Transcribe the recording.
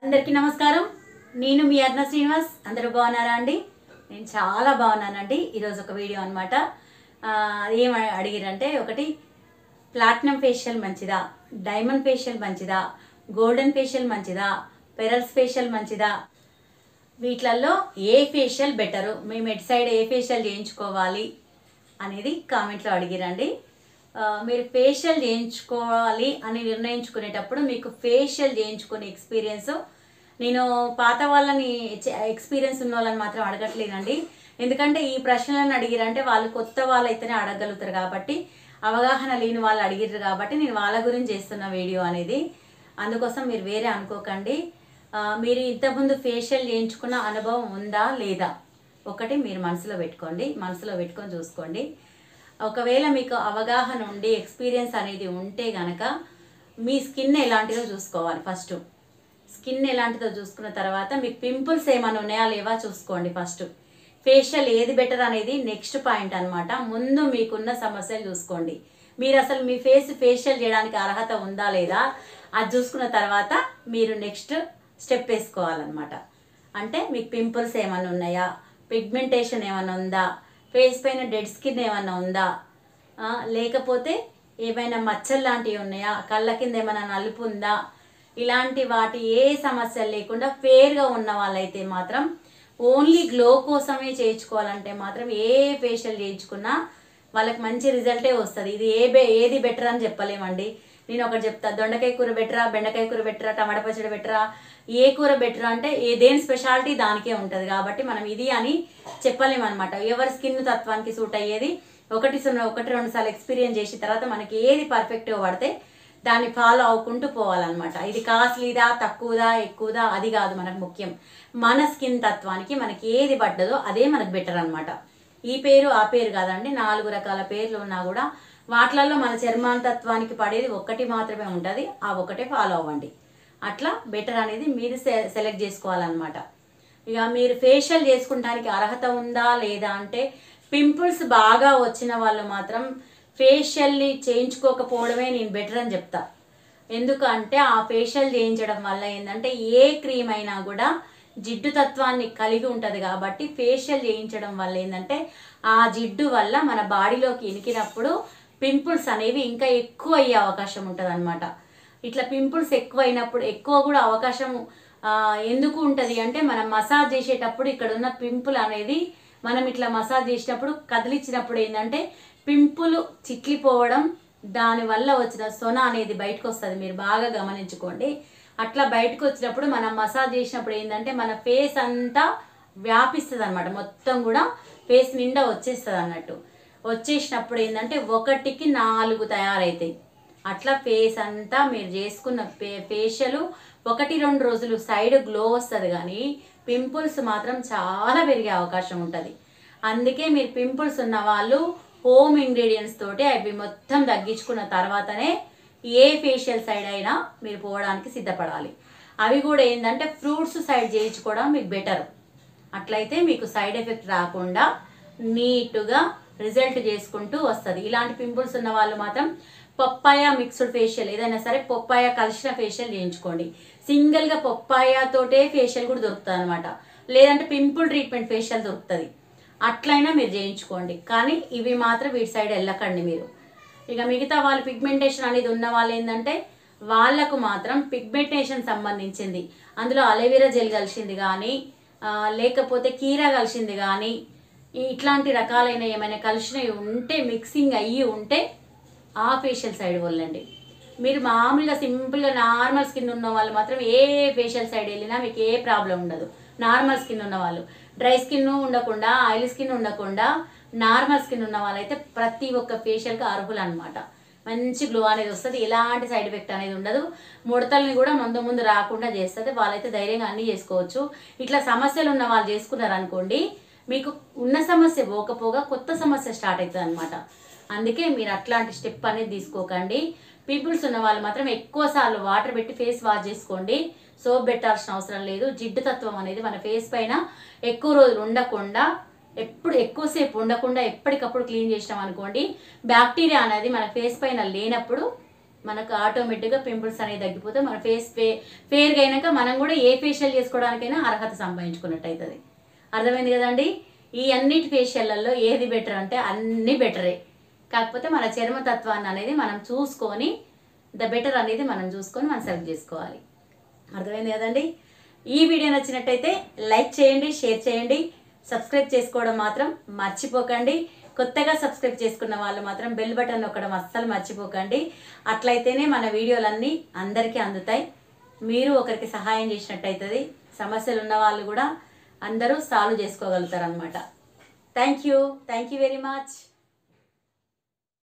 అందరికీ నమస్కారం నేను మీ అర్ణ శ్రీనివాస్ అందరూ బాగున్నారా అండి నేను చాలా బాగున్నానండి ఈరోజు ఒక వీడియో అనమాట ఏం అడిగిరంటే ఒకటి ప్లాటినం ఫేషియల్ మంచిదా డైమండ్ ఫేషియల్ మంచిదా గోల్డెన్ ఫేషియల్ మంచిదా పెరల్స్ ఫేషియల్ మంచిదా వీటిలలో ఏ ఫేషియల్ బెటరు మేము ఎటు సైడ్ ఏ ఫేషియల్ చేయించుకోవాలి అనేది కామెంట్లో అడిగిరండి ఆ, మీరు ఫేషియల్ చేయించుకోవాలి అని నిర్ణయించుకునేటప్పుడు మీకు ఫేషియల్ చేయించుకునే ఎక్స్పీరియన్స్ నేను పాత వాళ్ళని ఎక్స్పీరియన్స్ ఉన్న వాళ్ళని మాత్రం అడగట్లేనండి ఎందుకంటే ఈ ప్రశ్నలను అడిగిరంటే వాళ్ళు కొత్త వాళ్ళు అయితేనే అడగలుగుతారు కాబట్టి అవగాహన లేని వాళ్ళు అడిగిర్రు కాబట్టి నేను వాళ్ళ గురించి చేస్తున్న వీడియో అనేది అందుకోసం మీరు వేరే అనుకోకండి ఆ, మీరు ఇంతకుముందు ఫేషియల్ చేయించుకున్న అనుభవం ఉందా లేదా ఒకటి మీరు మనసులో పెట్టుకోండి మనసులో పెట్టుకొని చూసుకోండి ఒకవేళ మీకు అవగాహన ఉండి ఎక్స్పీరియన్స్ అనేది ఉంటే గనక మీ స్కిన్ ఎలాంటిదో చూసుకోవాలి ఫస్ట్ స్కిన్ ఎలాంటిదో చూసుకున్న తర్వాత మీకు పింపుల్స్ ఏమైనా ఉన్నాయా లేవా చూసుకోండి ఫస్ట్ ఫేషియల్ ఏది బెటర్ అనేది నెక్స్ట్ పాయింట్ అన్నమాట ముందు మీకున్న సమస్యలు చూసుకోండి మీరు అసలు మీ ఫేస్ ఫేషియల్ చేయడానికి అర్హత ఉందా లేదా అది చూసుకున్న తర్వాత మీరు నెక్స్ట్ స్టెప్ వేసుకోవాలన్నమాట అంటే మీకు పింపుల్స్ ఏమైనా ఉన్నాయా పిగ్మెంటేషన్ ఏమైనా ఉందా ఫేస్ పైన డెడ్ స్కిన్ ఏమైనా ఉందా ఆ, లేకపోతే ఏమైనా మచ్చలు లాంటివి ఉన్నాయా కళ్ళ కింద ఏమైనా నలుపు ఉందా ఇలాంటి వాటి ఏ సమస్యలు లేకుండా ఫేర్గా ఉన్న వాళ్ళైతే మాత్రం ఓన్లీ గ్లో కోసమే చేయించుకోవాలంటే మాత్రం ఏ ఫేషియల్ చేయించుకున్నా వాళ్ళకి మంచి రిజల్టే వస్తుంది ఇది ఏ బె ఏది బెటర్ అని చెప్పలేమండి నేను ఒకటి చెప్తా దొండకాయ కూర బెటరా బెండకాయ కూర బెటరా టమాటా పచ్చడి బెటరా ఏ కూర బెటర్ అంటే ఏ దేని స్పెషాలిటీ దానికే ఉంటుంది కాబట్టి మనం ఇది అని చెప్పలేమన్నమాట ఎవరి స్కిన్ తత్వానికి సూట్ అయ్యేది ఒకటి సున్నా ఒకటి రెండు సార్లు ఎక్స్పీరియన్స్ చేసిన తర్వాత మనకి ఏది పర్ఫెక్ట్గా పడితే దాన్ని ఫాలో అవ్వుకుంటూ పోవాలన్నమాట ఇది కాస్ట్లీదా తక్కువదా ఎక్కువదా అది కాదు మనకు ముఖ్యం మన స్కిన్ తత్వానికి మనకి ఏది పడ్డదో అదే మనకు బెటర్ అన్నమాట ఈ పేరు ఆ పేరు కాదండి నాలుగు రకాల పేర్లు ఉన్నా కూడా వాటిలలో మన చర్మాన తత్వానికి పడేది ఒక్కటి మాత్రమే ఉంటుంది ఆ ఒకటే ఫాలో అవ్వండి అట్లా బెటర్ అనేది మీరు సె- సెలెక్ట్ చేసుకోవాలన్నమాట ఇక మీరు ఫేషియల్ చేసుకుంటానికి అర్హత ఉందా లేదా అంటే పింపుల్స్ బాగా వచ్చిన వాళ్ళు మాత్రం ఫేషియల్ని చేయించుకోకపోవడమే నేను బెటర్ అని చెప్తా ఎందుకంటే ఆ ఫేషియల్ చేయించడం వల్ల ఏంటంటే ఏ క్రీమ్ అయినా కూడా జిడ్డు తత్వాన్ని కలిగి ఉంటుంది కాబట్టి ఫేషియల్ చేయించడం వల్ల ఏంటంటే ఆ జిడ్డు వల్ల మన బాడీలోకి ఇనికినప్పుడు పింపుల్స్ అనేవి ఇంకా ఎక్కువ అయ్యే అవకాశం ఉంటుంది ఇట్లా పింపుల్స్ ఎక్కువ అయినప్పుడు ఎక్కువ కూడా అవకాశం ఆ, ఎందుకు ఉంటుంది అంటే మనం మసాజ్ చేసేటప్పుడు ఇక్కడ ఉన్న పింపుల్ అనేది మనం ఇట్లా మసాజ్ చేసినప్పుడు కదిలిచ్చినప్పుడు ఏంటంటే పింపుల్ చిట్లిపోవడం దానివల్ల వచ్చిన సొన అనేది బయటకు వస్తుంది మీరు బాగా గమనించుకోండి అట్లా బయటకు వచ్చినప్పుడు మనం మసాజ్ చేసినప్పుడు ఏంటంటే మన ఫేస్ అంతా వ్యాపిస్తుంది అనమాట మొత్తం కూడా ఫేస్ నిండా వచ్చేస్తుంది అన్నట్టు వచ్చేసినప్పుడు ఏంటంటే ఒకటికి నాలుగు తయారవుతాయి అట్లా ఫేస్ అంతా మీరు చేసుకున్న ఫే ఫేషియల్ ఒకటి రెండు రోజులు సైడ్ గ్లో వస్తుంది కానీ పింపుల్స్ మాత్రం చాలా పెరిగే అవకాశం ఉంటుంది అందుకే మీరు పింపుల్స్ ఉన్న వాళ్ళు హోమ్ ఇంగ్రీడియంట్స్ తోటి అవి మొత్తం తగ్గించుకున్న తర్వాతనే ఏ ఫేషియల్ సైడ్ అయినా మీరు పోవడానికి సిద్ధపడాలి అవి కూడా ఏంటంటే ఫ్రూట్స్ సైడ్ చేయించుకోవడం మీకు బెటర్ అట్లయితే మీకు సైడ్ ఎఫెక్ట్ రాకుండా నీట్గా రిజల్ట్ చేసుకుంటూ వస్తుంది ఇలాంటి పింపుల్స్ ఉన్న వాళ్ళు మాత్రం పప్పాయ మిక్స్డ్ ఫేషియల్ ఏదైనా సరే పప్పాయ కలిసిన ఫేషియల్ చేయించుకోండి సింగిల్గా పప్పాయ తోటే ఫేషియల్ కూడా దొరుకుతుంది అనమాట లేదంటే పింపుల్ ట్రీట్మెంట్ ఫేషియల్ దొరుకుతుంది అట్లయినా మీరు చేయించుకోండి కానీ ఇవి మాత్రం వీటి సైడ్ వెళ్ళకండి మీరు ఇక మిగతా వాళ్ళు పిగ్మెంటేషన్ అనేది ఉన్న వాళ్ళు ఏంటంటే వాళ్ళకు మాత్రం పిగ్మెంటేషన్ సంబంధించింది అందులో అలోవెరా జెల్ కలిసింది కానీ ఆ, లేకపోతే కీరా కలిసింది కానీ ఈ- ఇట్లాంటి రకాలైన ఏమైనా కలిసినవి ఉంటే మిక్సింగ్ అయ్యి ఉంటే ఆ ఫేషియల్ సైడ్ వెళ్ళండి మీరు మామూలుగా సింపుల్గా నార్మల్ స్కిన్ ఉన్న వాళ్ళు మాత్రం ఏ ఫేషియల్ సైడ్ వెళ్ళినా మీకు ఏ ప్రాబ్లం ఉండదు నార్మల్ స్కిన్ ఉన్న వాళ్ళు డ్రై స్కిన్ ఉండకుండా ఆయిల్ స్కిన్ ఉండకుండా నార్మల్ స్కిన్ ఉన్న వాళ్ళైతే ప్రతి ఒక్క ఫేషియల్కి అర్హులు అనమాట మంచి గ్లో అనేది వస్తుంది ఎలాంటి సైడ్ ఎఫెక్ట్ అనేది ఉండదు ముడతల్ని కూడా ముందు ముందు రాకుండా చేస్తుంది వాళ్ళైతే ధైర్యంగా అన్నీ చేసుకోవచ్చు ఇట్లా సమస్యలు ఉన్న వాళ్ళు చేసుకున్నారు అనుకోండి మీకు ఉన్న సమస్య పోకపోగా కొత్త సమస్య స్టార్ట్ అవుతుంది అనమాట అందుకే మీరు అట్లాంటి స్టెప్ అనేది తీసుకోకండి పీపుల్స్ ఉన్న వాళ్ళు మాత్రం ఎక్కువ సార్లు వాటర్ పెట్టి ఫేస్ వాష్ చేసుకోండి సోప్ పెట్టాల్సిన అవసరం లేదు జిడ్డు తత్వం అనేది మన ఫేస్ పైన ఎక్కువ రోజులు ఉండకుండా ఎప్పుడు ఎక్కువసేపు ఉండకుండా ఎప్పటికప్పుడు క్లీన్ చేసినాం అనుకోండి బ్యాక్టీరియా అనేది మన ఫేస్ పైన లేనప్పుడు మనకు ఆటోమేటిక్గా పింపుల్స్ అనేవి తగ్గిపోతే మన ఫేస్ ఫే ఫేర్గా అయినాక మనం కూడా ఏ ఫేషియల్ చేసుకోవడానికైనా అర్హత సంపాదించుకున్నట్టు అవుతుంది అర్థమైంది కదండి ఈ అన్నిటి ఫేషియల్లలో ఏది బెటర్ అంటే అన్నీ బెటరే కాకపోతే మన చర్మతత్వాన్ని అనేది మనం చూసుకొని ద బెటర్ అనేది మనం చూసుకొని మనం సెలెక్ట్ చేసుకోవాలి అర్థమైంది కదండి ఈ వీడియో నచ్చినట్టయితే లైక్ చేయండి షేర్ చేయండి సబ్స్క్రైబ్ చేసుకోవడం మాత్రం మర్చిపోకండి కొత్తగా సబ్స్క్రైబ్ చేసుకున్న వాళ్ళు మాత్రం బెల్ బటన్ నొక్కడం అస్సలు మర్చిపోకండి అట్లయితేనే మన వీడియోలన్నీ అందరికీ అందుతాయి మీరు ఒకరికి సహాయం చేసినట్టు అవుతుంది సమస్యలు ఉన్న వాళ్ళు కూడా అందరూ సాల్వ్ చేసుకోగలుగుతారు అనమాట thank you thank you very much